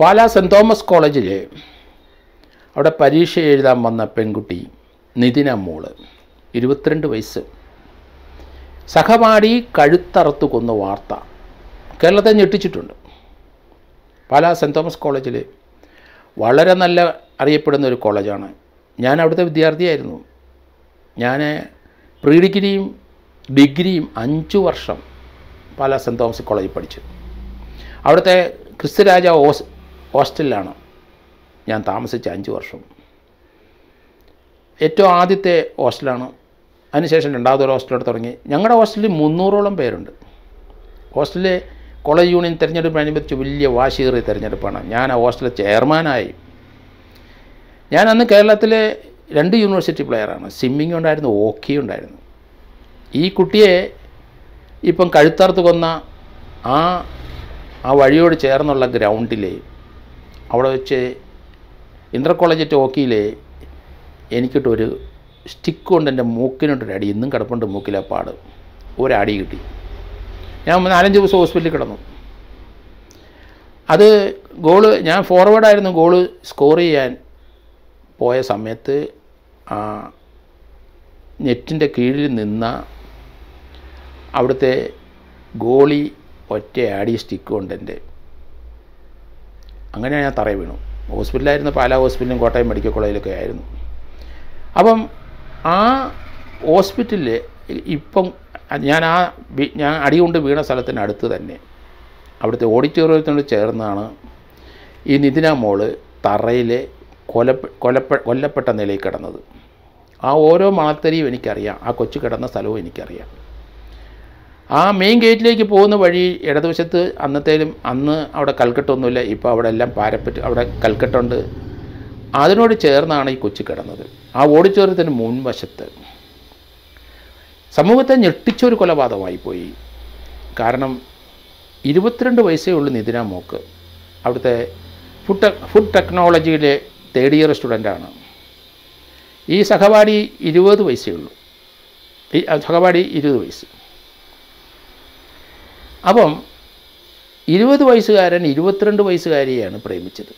Pala cent Thomas കോളേജിൽ അവിടെ പരീക്ഷ എഴുതാൻ വന്ന പെൺകുട്ടി നിതിന മോള് ഇരുപത്തിരണ്ട് വയസ്സ് സഹപാഠി കഴുത്തറുത്ത് കൊന്ന വാർത്ത കേരളത്തെ ഞെട്ടിച്ചിട്ടുണ്ട് പാലാ സെൻറ് തോമസ് കോളേജിൽ വളരെ നല്ല അറിയപ്പെടുന്ന ഒരു കോളേജാണ് ഞാൻ അവിടുത്തെ വിദ്യാർത്ഥിയായിരുന്നു ഞാൻ പ്രീ ഡിഗ്രിയും ഡിഗ്രിയും അഞ്ച് വർഷം പാലാ സെൻറ് തോമസ് കോളേജിൽ പഠിച്ചു അവിടുത്തെ ക്രിസ്തുരാജ ഹോസ് ഹോസ്റ്റലിലാണ് ഞാൻ താമസിച്ച അഞ്ച് വർഷം ഏറ്റവും ആദ്യത്തെ ഹോസ്റ്റലാണ് അതിനുശേഷം രണ്ടാമതൊരു ഹോസ്റ്റലോട് തുടങ്ങി ഞങ്ങളുടെ ഹോസ്റ്റലിൽ മുന്നൂറോളം പേരുണ്ട് ഹോസ്റ്റലിലെ കോളേജ് യൂണിയൻ തിരഞ്ഞെടുപ്പിനനുബന്ധിച്ച് വലിയ വാശിയേറിയ തിരഞ്ഞെടുപ്പാണ് ഞാൻ ആ ഹോസ്റ്റലിലെ ചെയർമാനായി ഞാൻ അന്ന് കേരളത്തിലെ രണ്ട് യൂണിവേഴ്സിറ്റി പ്ലെയറാണ് സ്വിമ്മിങ് ഉണ്ടായിരുന്നു ഹോക്കി ഉണ്ടായിരുന്നു ഈ കുട്ടിയെ ഇപ്പം കഴുത്തറുത്ത് കൊന്ന ആ ആ വഴിയോട് ചേർന്നുള്ള ഗ്രൗണ്ടിൽ അവിടെ വെച്ച് ഇൻ്റർ കോളേജറ്റ് ഹോക്കിയിൽ എനിക്കിട്ടൊരു സ്റ്റിക്ക് കൊണ്ട് എൻ്റെ മൂക്കിനോട്ടൊരു അടി ഇന്നും കിടപ്പുണ്ട് മൂക്കിലെ പാട് ഒരടി കിട്ടി ഞാൻ നാലഞ്ച് ദിവസം ഹോസ്പിറ്റലിൽ കിടന്നു അത് ഗോള് ഞാൻ ഫോർവേഡായിരുന്നു ഗോള് സ്കോർ ചെയ്യാൻ പോയ സമയത്ത് ആ നെറ്റിൻ്റെ കീഴിൽ നിന്ന അവിടുത്തെ ഗോളി ഒറ്റ ആടി സ്റ്റിക്ക് കൊണ്ട് എൻ്റെ അങ്ങനെ ഞാൻ തറയിൽ വീണു ഹോസ്പിറ്റലായിരുന്നു പാലാ ഹോസ്പിറ്റലും കോട്ടയം മെഡിക്കൽ കോളേജിലൊക്കെ ആയിരുന്നു അപ്പം ആ ഹോസ്പിറ്റലിൽ ഇപ്പം ഞാൻ ആ വി- ഞാൻ അടി കൊണ്ട് വീണ സ്ഥലത്തിന് അടുത്ത് തന്നെ അവിടുത്തെ ഓഡിറ്റോറിയത്തിനോട് ചേർന്നാണ് ഈ നിതിന മോള് തറയിൽ കൊലപ്പെ കൊലപ്പെ കൊല്ലപ്പെട്ട നിലയിൽ കിടന്നത് ആ ഓരോ മണത്തരിയും എനിക്കറിയാം ആ കൊച്ചു കിടന്ന സ്ഥലവും എനിക്കറിയാം ആ മെയിൻ ഗേറ്റിലേക്ക് പോകുന്ന വഴി ഇടതുവശത്ത് അന്നത്തേലും അന്ന് അവിടെ കൽക്കെട്ടൊന്നുമില്ല ഇപ്പോൾ അവിടെ എല്ലാം പാരപ്പറ്റ് അവിടെ കൽക്കെട്ടുണ്ട് അതിനോട് ചേർന്നാണ് ഈ കൊച്ചു കിടന്നത് ആ ഓഡിറ്റോറിയത്തിന് മുൻവശത്ത് സമൂഹത്തെ ഞെട്ടിച്ചൊരു കൊലപാതകമായി പോയി കാരണം ഇരുപത്തിരണ്ട് വയസ്സേ ഉള്ളൂ നിതിന മോക്ക് അവിടുത്തെ ഫുഡ് ടെക് ഫുഡ് ടെക്നോളജിയിലെ തേർഡ് ഇയർ സ്റ്റുഡൻ്റാണ് ഈ സഹപാഠി ഇരുപത് വയസ്സേ ഉള്ളൂ ഈ സഹപാഠി ഇരുപത് വയസ്സ് അപ്പം ഇരുപത് വയസ്സുകാരൻ ഇരുപത്തിരണ്ട് വയസ്സുകാരിയെയാണ് പ്രേമിച്ചത്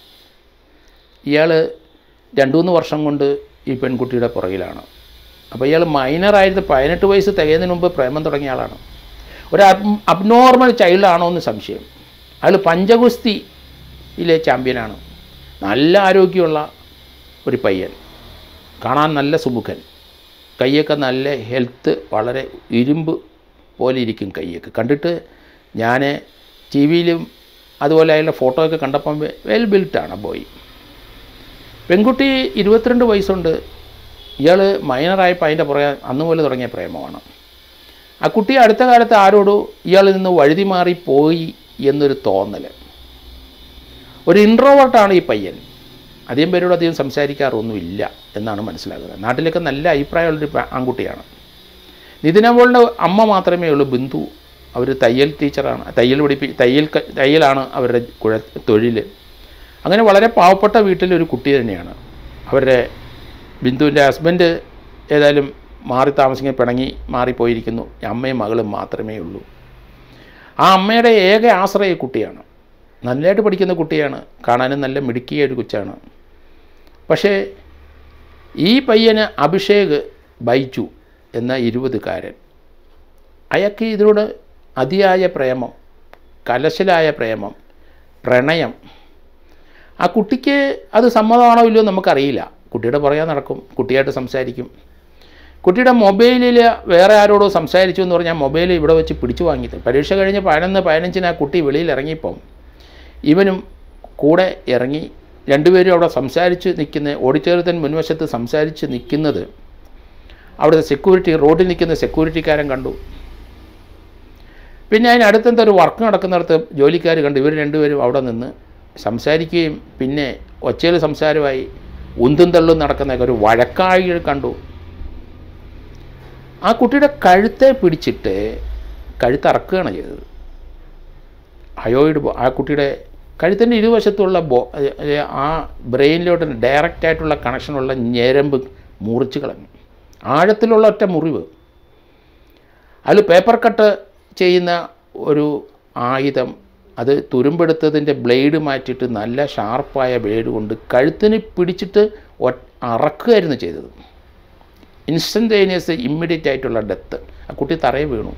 ഇയാൾ രണ്ട് മൂന്ന് വർഷം കൊണ്ട് ഈ പെൺകുട്ടിയുടെ പുറകിലാണ് അപ്പോൾ ഇയാൾ മൈനറായിരുന്നു പതിനെട്ട് വയസ്സ് തികയുന്നതിന് മുമ്പ് പ്രേമം തുടങ്ങിയ ആളാണ് ഒരു അബ്നോർമൽ ചൈൽഡാണോ എന്ന് സംശയം അയാൾ പഞ്ചഗുസ്തിയിലെ ചാമ്പ്യനാണ് നല്ല ആരോഗ്യമുള്ള ഒരു പയ്യൻ കാണാൻ നല്ല സുമുഖൻ കൈയൊക്കെ നല്ല ഹെൽത്ത് വളരെ ഇരുമ്പ് പോലെ ഇരിക്കും കൈയൊക്കെ കണ്ടിട്ട് ഞാൻ ടി വിയിലും അതുപോലെ അയാളുടെ ഫോട്ടോ ഒക്കെ കണ്ടപ്പം വെൽ ബിൽറ്റാണ് ബോയ് പെൺകുട്ടി ഇരുപത്തിരണ്ട് വയസ്സുണ്ട് ഇയാൾ മൈനറായപ്പോൾ അതിൻ്റെ പുറകെ അന്ന് പോലെ തുടങ്ങിയ പ്രേമമാണ് ആ കുട്ടി അടുത്ത കാലത്ത് ആരോടോ ഇയാളിൽ നിന്ന് വഴുതി മാറി പോയി എന്നൊരു തോന്നൽ ഒരു ഇൻട്രോവേർട്ടാണ് ഈ പയ്യൻ അധികം പേരോട് അധികം സംസാരിക്കാറൊന്നുമില്ല എന്നാണ് മനസ്സിലാകുന്നത് നാട്ടിലൊക്കെ നല്ല അഭിപ്രായമുള്ളൊരു പ- ആൺകുട്ടിയാണ് നിതിന മോളുടെ അമ്മ മാത്രമേ ഉള്ളൂ ബിന്ദു അവർ തയ്യൽ ടീച്ചറാണ് തയ്യൽ പഠിപ്പി തയ്യൽ ക- തയ്യലാണ് അവരുടെ കുഴ തൊഴിൽ അങ്ങനെ വളരെ പാവപ്പെട്ട വീട്ടിലെ ഒരു കുട്ടി തന്നെയാണ് അവരുടെ ബിന്ദുവിൻ്റെ ഹസ്ബൻഡ് ഏതായാലും മാറി താമസിക്കാൻ പിണങ്ങി മാറിപ്പോയിരിക്കുന്നു അമ്മയും മകളും മാത്രമേ ഉള്ളൂ ആ അമ്മയുടെ ഏക ആശ്രയ കുട്ടിയാണ് നല്ലതായിട്ട് പഠിക്കുന്ന കുട്ടിയാണ് കാണാനും നല്ല മിടുക്കിയ ഒരു കൊച്ചാണ് പക്ഷേ ഈ പയ്യന് അഭിഷേക് ബൈജു എന്ന ഇരുപതുകാരൻ അയാൾക്ക് ഇതിനോട് അതിയായ പ്രേമം കലശലായ പ്രേമം പ്രണയം ആ കുട്ടിക്ക് അത് സമ്മതമാണോ ഇല്ലയോ നമുക്കറിയില്ല കുട്ടിയുടെ പുറകെ നടക്കും കുട്ടിയായിട്ട് സംസാരിക്കും കുട്ടിയുടെ മൊബൈലിൽ വേറെ ആരോടോ സംസാരിച്ചു എന്ന് പറഞ്ഞാൽ മൊബൈൽ ഇവിടെ വെച്ച് പിടിച്ചു വാങ്ങിയത് പരീക്ഷ കഴിഞ്ഞ് പതിനൊന്ന് പതിനഞ്ചിന് ആ കുട്ടി വെളിയിൽ ഇറങ്ങിയപ്പം ഇവനും കൂടെ ഇറങ്ങി രണ്ടുപേരും അവിടെ സംസാരിച്ച് നിൽക്കുന്ന ഓഡിറ്റോറിയത്തിന് മുൻവശത്ത് സംസാരിച്ച് നിൽക്കുന്നത് അവിടുത്തെ സെക്യൂരിറ്റി റോഡിൽ നിൽക്കുന്ന സെക്യൂരിറ്റിക്കാരൻ കണ്ടു പിന്നെ അതിന് അടുത്തെന്താ ഒരു വർക്ക് നടക്കുന്നിടത്ത് ജോലിക്കാർ കണ്ടു ഇവർ രണ്ടുപേരും അവിടെ നിന്ന് സംസാരിക്കുകയും പിന്നെ ഒച്ചയിൽ സംസാരമായി ഉന്തും തള്ളും നടക്കുന്നതൊക്കെ ഒരു വഴക്കായി കണ്ടു ആ കുട്ടിയുടെ കഴുത്തെ പിടിച്ചിട്ട് കഴുത്തറക്കുകയാണ് ചെയ്തത് അയോയിഡ് ബോ- ആ കുട്ടിയുടെ കഴുത്തിൻ്റെ ഇരുവശത്തുള്ള ബോ ഏ, ആ ബ്രെയിനിലോട്ട് ഡയറക്റ്റ് ആയിട്ടുള്ള കണക്ഷനുള്ള ഞരമ്പ് മുറിച്ച് കളഞ്ഞു ആഴത്തിലുള്ള ഒറ്റ മുറിവ് അതിൽ പേപ്പർ കട്ട് ചെയ്യുന്ന ഒരു ആയുധം അത് തുരുമ്പെടുത്തതിൻ്റെ ബ്ലേഡ് മാറ്റിയിട്ട് നല്ല ഷാർപ്പായ ബ്ലേഡ് കൊണ്ട് കഴുത്തിന് പിടിച്ചിട്ട് ഒ- അറക്കുകയായിരുന്നു ചെയ്തത് ഇൻസ്റ്റൻറ്റേനിയസ് ഇമ്മീഡിയറ്റ് ആയിട്ടുള്ള ഡെത്ത് ആ കുട്ടി തറയെ വീണു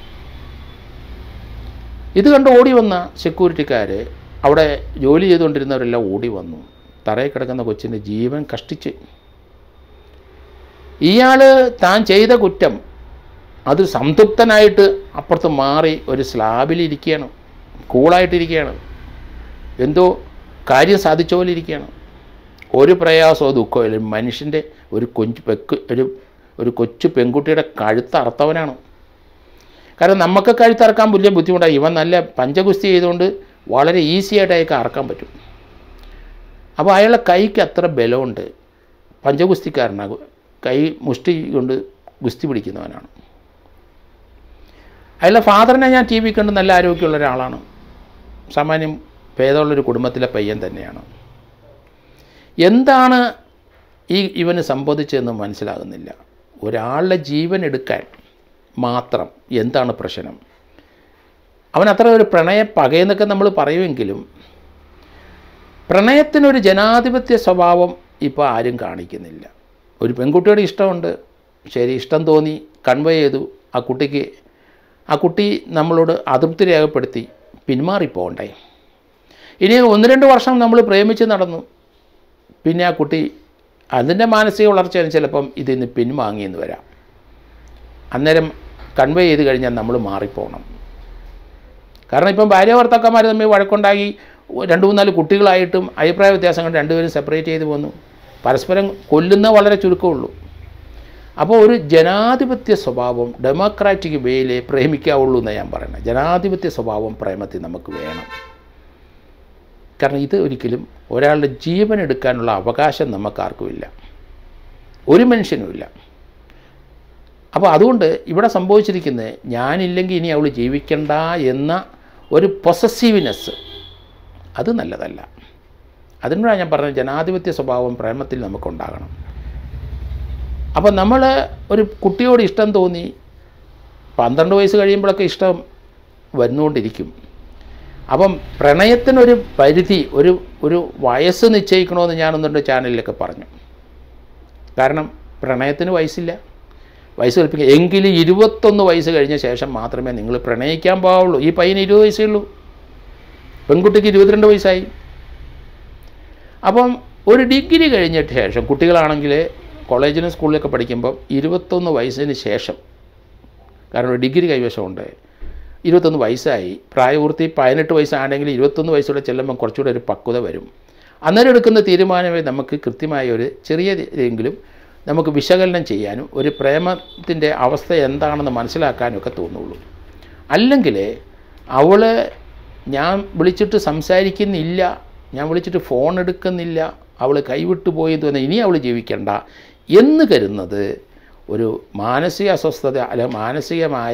ഇത് കണ്ട് ഓടി വന്ന സെക്യൂരിറ്റിക്കാർ അവിടെ ജോലി ചെയ്തുകൊണ്ടിരുന്നവരെല്ലാം ഓടി വന്നു തറയിൽ കിടക്കുന്ന കൊച്ചിൻ്റെ ജീവൻ കഷ്ടിച്ച് ഇയാൾ താൻ ചെയ്ത കുറ്റം അത് സംതൃപ്തനായിട്ട് അപ്പുറത്ത് മാറി ഒരു സ്ലാബിലിരിക്കുകയാണ് കൂളായിട്ടിരിക്കുകയാണ് എന്തോ കാര്യം സാധിച്ച പോലെ ഇരിക്കുകയാണ് ഒരു പ്രയാസമോ ദുഃഖമോ ഇല്ല മനുഷ്യൻ്റെ ഒരു കൊഞ്ച് പെക്ക് ഒരു ഒരു കൊച്ചു പെൺകുട്ടിയുടെ കഴുത്ത് അറുത്തവനാണ് കാരണം നമുക്ക് കഴുത്തറക്കാൻ വലിയ ബുദ്ധിമുട്ടാണ് ഇവൻ നല്ല പഞ്ചഗുസ്തി ചെയ്തുകൊണ്ട് വളരെ ഈസി ആയിട്ട് അയാൾക്ക് അറക്കാൻ പറ്റും അപ്പോൾ അയാളുടെ കൈക്ക് അത്ര ബലമുണ്ട് പഞ്ചഗുസ്തിക്കാരനാണ് കൈ മുഷ്ടി കൊണ്ട് ഗുസ്തി പിടിക്കുന്നവനാണ് അയാളുടെ ഫാദറിനെ ഞാൻ ടി വി കണ്ട് നല്ല ആരോഗ്യമുള്ള ഒരാളാണ് സാമാന്യം ഭേദമുള്ളൊരു കുടുംബത്തിലെ പയ്യൻ തന്നെയാണ് എന്താണ് ഈ ഇവന് സംഭവിച്ചതെന്ന് മനസ്സിലാകുന്നില്ല ഒരാളുടെ ജീവൻ എടുക്കാൻ മാത്രം എന്താണ് പ്രശ്നം അവൻ അത്ര ഒരു പ്രണയ പകയെന്നൊക്കെ നമ്മൾ പറയുമെങ്കിലും പ്രണയത്തിനൊരു ജനാധിപത്യ സ്വഭാവം ഇപ്പോൾ ആരും കാണിക്കുന്നില്ല ഒരു പെൺകുട്ടിയുടെ ഇഷ്ടമുണ്ട് ശരി ഇഷ്ടം തോന്നി കൺവേ ചെയ്തു ആ കുട്ടിക്ക് ആ കുട്ടി നമ്മളോട് അതൃപ്തി രേഖപ്പെടുത്തി പിന്മാറിപ്പോണ്ടേ ഇനി ഒന്ന് രണ്ട് വർഷം നമ്മൾ പ്രേമിച്ച് നടന്നു പിന്നെ ആ കുട്ടി അതിൻ്റെ മാനസിക വളർച്ചയാണ് ചിലപ്പം ഇതിൽ നിന്ന് പിൻവാങ്ങിയെന്ന് വരാം അന്നേരം കൺവേ ചെയ്ത് കഴിഞ്ഞാൽ നമ്മൾ മാറിപ്പോകണം കാരണം ഇപ്പം ഭാര്യ ഭർത്താക്കന്മാർ തമ്മിൽ വഴക്കുണ്ടാക്കി രണ്ട് മൂന്നാല് കുട്ടികളായിട്ടും അഭിപ്രായ വ്യത്യാസം കൊണ്ട് രണ്ടുപേരും സെപ്പറേറ്റ് ചെയ്ത് പോന്നു പരസ്പരം കൊല്ലുന്ന വളരെ ചുരുക്കമുള്ളൂ അപ്പോൾ ഒരു ജനാധിപത്യ സ്വഭാവം ഡെമോക്രാറ്റിക് വേയിലേ പ്രേമിക്കാവുള്ളൂ എന്നാണ് ഞാൻ പറയുന്നത് ജനാധിപത്യ സ്വഭാവം പ്രേമത്തിൽ നമുക്ക് വേണം കാരണം ഇത് ഒരിക്കലും ഒരാളുടെ ജീവൻ എടുക്കാനുള്ള അവകാശം നമുക്കാർക്കുമില്ല ഒരു മനുഷ്യനുമില്ല അപ്പോൾ അതുകൊണ്ട് ഇവിടെ സംഭവിച്ചിരിക്കുന്നത് ഞാനില്ലെങ്കിൽ ഇനി അവൾ ജീവിക്കണ്ട എന്ന ഒരു പൊസസീവ്നെസ് അത് നല്ലതല്ല അതിനോടാണ് ഞാൻ പറഞ്ഞത് ജനാധിപത്യ സ്വഭാവം പ്രേമത്തിൽ നമുക്കുണ്ടാകണം അപ്പം നമ്മൾ ഒരു കുട്ടിയോട് ഇഷ്ടം തോന്നി പന്ത്രണ്ട് വയസ്സ് കഴിയുമ്പോഴൊക്കെ ഇഷ്ടം വരുന്നുകൊണ്ടിരിക്കും അപ്പം പ്രണയത്തിനൊരു പരിധി ഒരു ഒരു വയസ്സ് നിശ്ചയിക്കണമെന്ന് ഞാനൊന്നുണ്ട് ചാനലിലൊക്കെ പറഞ്ഞു കാരണം പ്രണയത്തിന് വയസ്സില്ല വയസ്സ് കൽപ്പിക്കുക എങ്കിലും ഇരുപത്തൊന്ന് വയസ്സ് കഴിഞ്ഞ ശേഷം മാത്രമേ നിങ്ങൾ പ്രണയിക്കാൻ പാവുള്ളൂ ഈ പയ്യന് ഇരുപത് വയസ്സേ ഉള്ളൂ പെൺകുട്ടിക്ക് ഇരുപത്തിരണ്ട് വയസ്സായി അപ്പം ഒരു ഡിഗ്രി കഴിഞ്ഞിട്ട് ശേഷം കുട്ടികളാണെങ്കിൽ കോളേജിലും സ്കൂളിലൊക്കെ പഠിക്കുമ്പം ഇരുപത്തൊന്ന് വയസ്സിന് ശേഷം കാരണം ഒരു ഡിഗ്രി കൈവശമുണ്ട് ഇരുപത്തൊന്ന് വയസ്സായി പ്രായപൂർത്തി പതിനെട്ട് വയസ്സാണെങ്കിൽ ഇരുപത്തൊന്ന് വയസ്സോടെ ചെല്ലുമ്പോൾ കുറച്ചുകൂടെ ഒരു പക്വത വരും അന്നേരം എടുക്കുന്ന തീരുമാനമേ നമുക്ക് കൃത്യമായ ഒരു ചെറിയ എങ്കിലും നമുക്ക് വിശകലനം ചെയ്യാനും ഒരു പ്രേമത്തിൻ്റെ അവസ്ഥ എന്താണെന്ന് മനസ്സിലാക്കാനും ഒക്കെ തോന്നുള്ളൂ അല്ലെങ്കിൽ അവൾ ഞാൻ വിളിച്ചിട്ട് സംസാരിക്കുന്നില്ല ഞാൻ വിളിച്ചിട്ട് ഫോൺ എടുക്കുന്നില്ല അവൾ കൈവിട്ടു പോയി എന്ന് തോന്നുന്നു ഇനി അവൾ ജീവിക്കണ്ട എന്ന് കരുതുന്നത് ഒരു മാനസിക അസ്വസ്ഥത അല്ലെ മാനസികമായ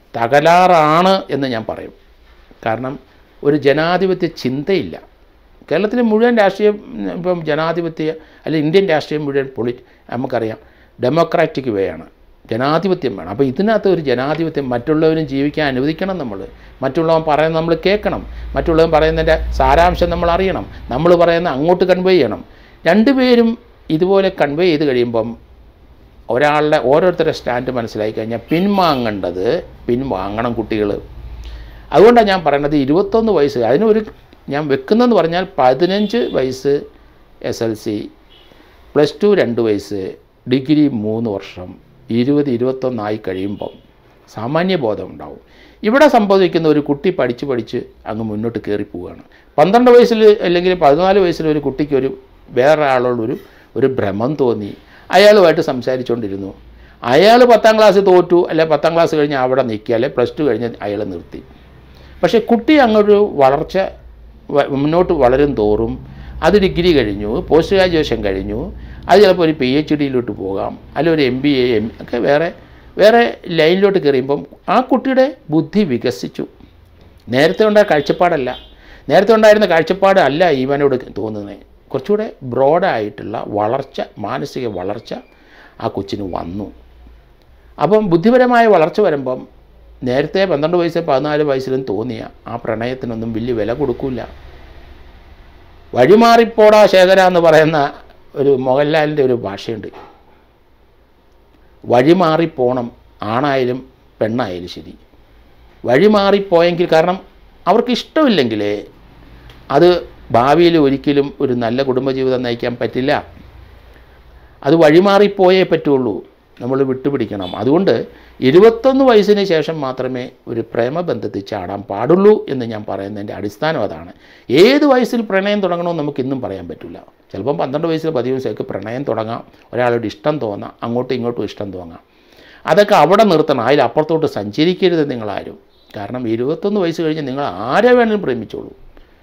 തകരാറാണ് എന്ന് ഞാൻ പറയും കാരണം ഒരു ജനാധിപത്യ ചിന്തയില്ല കേരളത്തിലെ മുഴുവൻ രാഷ്ട്രീയം ഇപ്പം ജനാധിപത്യ അല്ലെ ഇന്ത്യൻ രാഷ്ട്രീയം മുഴുവൻ പൊളി നമുക്കറിയാം ഡെമോക്രാറ്റിക് വേ ആണ് ജനാധിപത്യം വേണം അപ്പോൾ ഇതിനകത്ത് ഒരു ജനാധിപത്യം മറ്റുള്ളവരും ജീവിക്കാൻ അനുവദിക്കണം നമ്മൾ മറ്റുള്ളവൻ പറയുന്നത് നമ്മൾ കേൾക്കണം മറ്റുള്ളവൻ പറയുന്നതിൻ്റെ സാരാംശം നമ്മൾ അറിയണം നമ്മൾ പറയുന്ന അങ്ങോട്ട് കൺവേ ചെയ്യണം രണ്ടുപേരും ഇതുപോലെ കൺവേ ചെയ്ത് കഴിയുമ്പം ഒരാളുടെ ഓരോരുത്തരുടെ സ്റ്റാൻഡ് മനസ്സിലാക്കി കഴിഞ്ഞാൽ പിൻവാങ്ങേണ്ടത് പിൻവാങ്ങണം കുട്ടികൾ അതുകൊണ്ടാണ് ഞാൻ പറയുന്നത് ഇരുപത്തൊന്ന് വയസ്സ് അതിനൊരു ഞാൻ വെക്കുന്നതെന്ന് പറഞ്ഞാൽ പതിനഞ്ച് വയസ്സ് S L C plus two രണ്ട് വയസ്സ് ഡിഗ്രി മൂന്ന് വർഷം ഇരുപത് ഇരുപത്തൊന്നായി കഴിയുമ്പം സാമാന്യ ബോധം ഉണ്ടാവും ഇവിടെ സംഭവിക്കുന്ന ഒരു കുട്ടി പഠിച്ച് പഠിച്ച് അങ്ങ് മുന്നോട്ട് കയറി പോവുകയാണ് പന്ത്രണ്ട് വയസ്സിൽ അല്ലെങ്കിൽ പതിനാല് വയസ്സിൽ ഒരു കുട്ടിക്ക് ഒരു വേറെ ആളോടൊരു ഒരു ഭ്രമം തോന്നി അയാളുമായിട്ട് സംസാരിച്ചുകൊണ്ടിരുന്നു അയാൾ പത്താം ക്ലാസ് തോറ്റു അല്ലെ പത്താം ക്ലാസ് കഴിഞ്ഞ് അവിടെ നിൽക്കുക അല്ലെ പ്ലസ് ടു കഴിഞ്ഞ് അയാൾ നിർത്തി പക്ഷേ കുട്ടി അങ്ങൊരു വളർച്ച വ- മുന്നോട്ട് വളരും തോറും അത് ഡിഗ്രി കഴിഞ്ഞു പോസ്റ്റ് ഗ്രാജുവേഷൻ കഴിഞ്ഞു അത് ചിലപ്പോൾ ഒരു പി എച്ച് ഡിയിലോട്ട് പോകാം അല്ലെങ്കിൽ ഒരു എം ബി എ എം ഒക്കെ വേറെ വേറെ ലൈനിലോട്ട് കയറിയുമ്പം ആ കുട്ടിയുടെ ബുദ്ധി വികസിച്ചു നേരത്തെ ഉണ്ടായ കാഴ്ചപ്പാടല്ല നേരത്തെ ഉണ്ടായിരുന്ന കാഴ്ചപ്പാട് അല്ല ഇവനോട് തോന്നുന്നത് കുറച്ചുകൂടെ ബ്രോഡായിട്ടുള്ള വളർച്ച മാനസിക വളർച്ച ആ കൊച്ചിന് വന്നു അപ്പം ബുദ്ധിപരമായ വളർച്ച വരുമ്പം നേരത്തെ പന്ത്രണ്ട് വയസ്സ് പതിനാല് വയസ്സിലും തോന്നിയ ആ പ്രണയത്തിനൊന്നും വലിയ വില കൊടുക്കില്ല വഴിമാറിപ്പോടാ ശേഖര എന്ന് പറയുന്ന ഒരു മോഹൻലാലിൻ്റെ ഒരു ഭാഷയുണ്ട് വഴിമാറിപ്പോണം ആണായാലും പെണ്ണായാലും ശരി വഴിമാറിപ്പോയെങ്കിൽ കാരണം അവർക്ക് ഇഷ്ടമില്ലെങ്കിൽ അത് ഭാവിയിൽ ഒരിക്കലും ഒരു നല്ല കുടുംബജീവിതം നയിക്കാൻ പറ്റില്ല അത് വഴിമാറിപ്പോയേ പറ്റുള്ളൂ നമ്മൾ വിട്ടുപിടിക്കണം അതുകൊണ്ട് ഇരുപത്തൊന്ന് വയസ്സിന് ശേഷം മാത്രമേ ഒരു പ്രേമബന്ധത്തിൽ ചാടാൻ പാടുള്ളൂ എന്ന് ഞാൻ പറയുന്നതിൻ്റെ അടിസ്ഥാനം അതാണ് ഏത് വയസ്സിൽ പ്രണയം തുടങ്ങണമെന്ന് നമുക്ക് ഇന്നും പറയാൻ പറ്റില്ല ചിലപ്പം പന്ത്രണ്ട് വയസ്സിൽ പതിവ് വയസ്സൊക്കെ പ്രണയം തുടങ്ങാം ഒരാളോട് ഇഷ്ടം തോന്നാം അങ്ങോട്ടും ഇങ്ങോട്ടും ഇഷ്ടം തോന്നാം അതൊക്കെ അവിടെ നിർത്തണം അതിൽ അപ്പുറത്തോട്ട് സഞ്ചരിക്കരുത് നിങ്ങളാരും കാരണം ഇരുപത്തൊന്ന് വയസ്സ് കഴിഞ്ഞ് നിങ്ങൾ ആരെ വേണമെങ്കിലും പ്രേമിച്ചോളൂ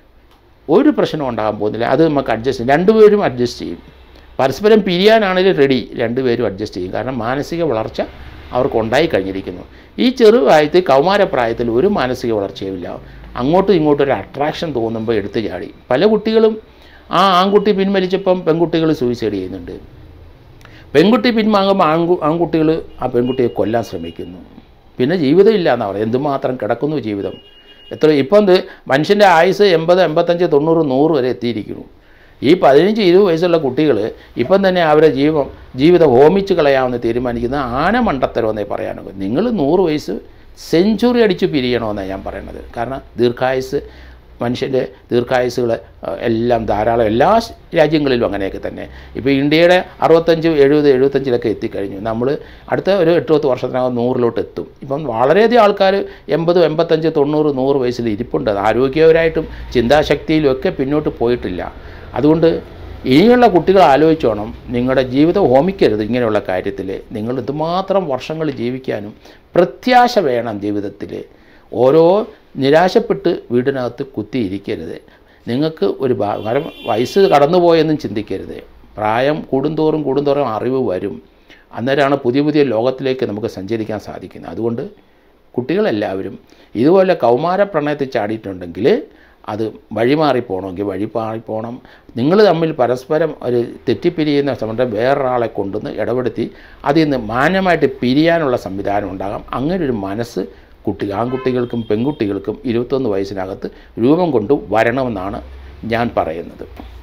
ഒരു പ്രശ്നം ഉണ്ടാകാൻ പോകുന്നില്ല അത് നമുക്ക് അഡ്ജസ്റ്റ് ചെയ്യും രണ്ടുപേരും അഡ്ജസ്റ്റ് ചെയ്യും പരസ്പരം പിരിയാനാണെങ്കിലും റെഡി രണ്ടുപേരും അഡ്ജസ്റ്റ് ചെയ്യും കാരണം മാനസിക വളർച്ച അവർക്ക് ഉണ്ടായി കഴിഞ്ഞിരിക്കുന്നു ഈ ചെറുപ്രായത്തിൽ കൗമാരപ്രായത്തിൽ ഒരു മാനസിക വളർച്ചയുമില്ല അങ്ങോട്ടും ഇങ്ങോട്ടും ഒരു അട്രാക്ഷൻ തോന്നുമ്പോൾ എടുത്തു ചാടി പല കുട്ടികളും ആ ആൺകുട്ടി പിൻവലിച്ചപ്പം പെൺകുട്ടികൾ സൂയിസൈഡ് ചെയ്യുന്നുണ്ട് പെൺകുട്ടി പിൻവാങ്ങുമ്പോൾ ആൺകു ആൺകുട്ടികൾ ആ പെൺകുട്ടിയെ കൊല്ലാൻ ശ്രമിക്കുന്നു പിന്നെ ജീവിതം ഇല്ല എന്നാണ് പറയുന്നത് എന്തുമാത്രം കിടക്കുന്നു ജീവിതം എത്ര ഇപ്പം എന്ത് മനുഷ്യൻ്റെ ആയുസ് എൺപത് എൺപത്തഞ്ച് തൊണ്ണൂറ് നൂറ് വരെ എത്തിയിരിക്കുന്നു ഈ പതിനഞ്ച് ഇരുപത് വയസ്സുള്ള കുട്ടികൾ ഇപ്പം തന്നെ അവരുടെ ജീവം ജീവിതം ഹോമിച്ച് കളയാമെന്ന് തീരുമാനിക്കുന്ന ആന മണ്ടത്തരമെന്നേ പറയാനൊക്കെ നിങ്ങൾ നൂറ് വയസ്സ് സെഞ്ചുറി അടിച്ച് പിരിയണമെന്നാണ് ഞാൻ പറയണത് കാരണം ദീർഘായുസ് മനുഷ്യൻ്റെ ദീർഘായുസുകൾ എല്ലാം ധാരാളം എല്ലാ രാജ്യങ്ങളിലും അങ്ങനെയൊക്കെ തന്നെ ഇപ്പോൾ ഇന്ത്യയുടെ അറുപത്തഞ്ച് എഴുപത് എഴുപത്തഞ്ചിലൊക്കെ എത്തിക്കഴിഞ്ഞു നമ്മൾ അടുത്ത ഒരു എട്ട് പത്ത് വർഷത്തിനകം നൂറിലോട്ട് എത്തും ഇപ്പം വളരെയധികം ആൾക്കാർ എൺപത് എൺപത്തഞ്ച് തൊണ്ണൂറ് നൂറ് വയസ്സിൽ ഇരിപ്പുണ്ട് അത് ആരോഗ്യപരമായിട്ടും ചിന്താശക്തിയിലും ഒക്കെ പിന്നോട്ട് പോയിട്ടില്ല അതുകൊണ്ട് ഇനിയുള്ള കുട്ടികൾ ആലോചിച്ചോണം നിങ്ങളുടെ ജീവിതം ഹോമിക്കരുത് ഇങ്ങനെയുള്ള കാര്യത്തിൽ നിങ്ങൾ എന്തുമാത്രം വർഷങ്ങൾ ജീവിക്കാനും പ്രത്യാശ വേണം ജീവിതത്തിൽ ഓരോ നിരാശപ്പെട്ട് വീടിനകത്ത് കുത്തിയിരിക്കരുത് നിങ്ങൾക്ക് ഒരു ഭാ- കാരണം വയസ്സ് കടന്നുപോയെന്നും ചിന്തിക്കരുത് പ്രായം കൂടുന്തോറും കൂടുന്തോറും അറിവ് വരും അന്നേരമാണ് പുതിയ പുതിയ ലോകത്തിലേക്ക് നമുക്ക് സഞ്ചരിക്കാൻ സാധിക്കുന്നത് അതുകൊണ്ട് കുട്ടികളെല്ലാവരും ഇതുപോലെ കൗമാര പ്രണയത്തിൽ ചാടിയിട്ടുണ്ടെങ്കിൽ അത് വഴിമാറി പോകണമെങ്കിൽ വഴി മാറി പോകണം നിങ്ങൾ തമ്മിൽ പരസ്പരം ഒരു തെറ്റിപ്പിരിയുന്ന സമയത്ത് വേറൊരാളെ കൊണ്ടുവന്ന് ഇടപെടുത്തി അതിൽ നിന്ന് മാന്യമായിട്ട് പിരിയാനുള്ള സംവിധാനം ഉണ്ടാകാം അങ്ങനെ ഒരു മനസ്സ് കുട്ടി ആൺകുട്ടികൾക്കും പെൺകുട്ടികൾക്കും ഇരുപത്തൊന്ന് വയസ്സിനകത്ത് രൂപം കൊണ്ട് വരണമെന്നാണ് ഞാൻ പറയുന്നത്